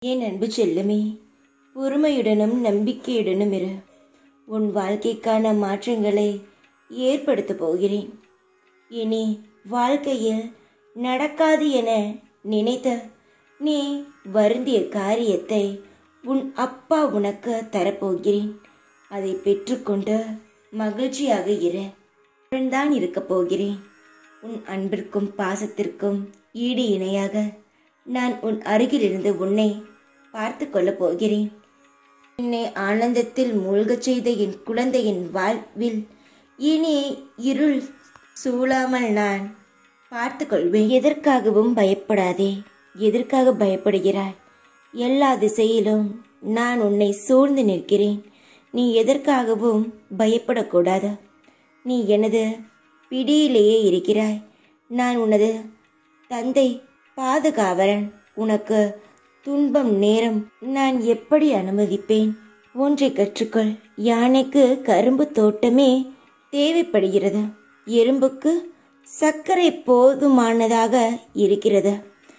என் அன்பு செல்லுமே பொறுமையுடனும் நம்பிக்கையுடனும் இரு உன் வாழ்க்கைக்கான மாற்றங்களை ஏற்படுத்தப் போகிறேன் இனி வாழ்க்கையில் நடக்காது என நினைத்த நீ வருந்திய காரியத்தை உன் அப்பா உனக்கு தரப்போகிறேன் அதை பெற்றுக்கொண்டு மகிழ்ச்சியாக இரு தான் இருக்கப் போகிறேன் உன் அன்பிற்கும் பாசத்திற்கும் ஈடு இணையாக நான் உன் அருகிலிருந்து உன்னை பார்த்து கொள்ளப் போகிறேன் என்னை ஆனந்தத்தில் மூழ்கச் செய்த என் குழந்தையின் வாழ்வில் இனி இருள் சூழாமல் நான் பார்த்து கொள்வேன் எதற்காகவும் பயப்படாதே எதற்காக பயப்படுகிறாய் எல்லா திசையிலும் நான் உன்னை சூழ்ந்து நிற்கிறேன் நீ எதற்காகவும் பயப்படக்கூடாது நீ எனது பிடியிலேயே இருக்கிறாய் நான் உனது தந்தை பாதுகாவலன் உனக்கு துன்பம் நேரம் நான் எப்படி அனுமதிப்பேன் ஒன்றை கற்றுக்கொள் யானைக்கு கரும்பு தோட்டமே தேவைப்படுகிறது எறும்புக்கு சர்க்கரை போதுமானதாக இருக்கிறது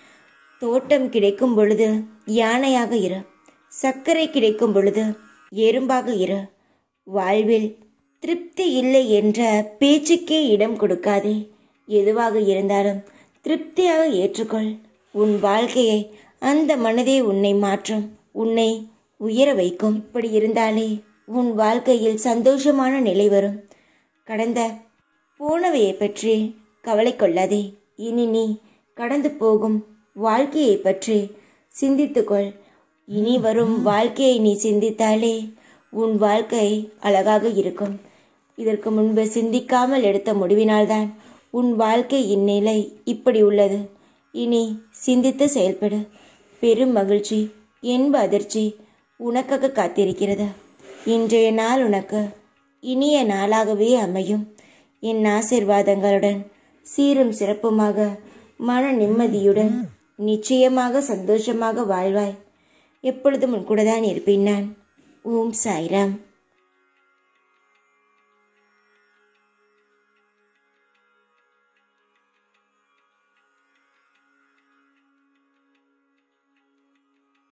தோட்டம் கிடைக்கும் பொழுது யானையாக இரு சர்க்கரை கிடைக்கும் பொழுது எறும்பாக இரு வாழ்வில் திருப்தி இல்லை என்ற பேச்சுக்கே இடம் கொடுக்காதே எதுவாக இருந்தாலும் திருப்தியாக ஏற்றுக்கொள் உன் வாழ்க்கையை அந்த மனதே உன்னை மாற்றும் உன்னை உயர வைக்கும் இப்படி இருந்தாலே உன் வாழ்க்கையில் சந்தோஷமான நிலை வரும் கடந்த போனவையை பற்றி கவலை கொள்ளாதே இனி நீ கடந்து போகும் வாழ்க்கையை பற்றி சிந்தித்துக்கொள் இனி வரும் வாழ்க்கையை நீ சிந்தித்தாலே உன் வாழ்க்கை அழகாக இருக்கும் இதற்கு முன்பு சிந்திக்காமல் எடுத்த முடிவினால்தான் உன் வாழ்க்கை இந்நிலை இப்படி உள்ளது இனி சிந்தித்து செயல்படு பெரும் மகிழ்ச்சி என்ப அதிர்ச்சி உனக்காக காத்திருக்கிறது இன்றைய நாள் உனக்கு இனிய நாளாகவே அமையும் என் ஆசிர்வாதங்களுடன் சீரும் சிறப்புமாக மன நிம்மதியுடன் நிச்சயமாக சந்தோஷமாக வாழ்வாய் எப்பொழுதும் உன் கூட தான் இருப்பேன் நான் ஓம் சாய்ராம்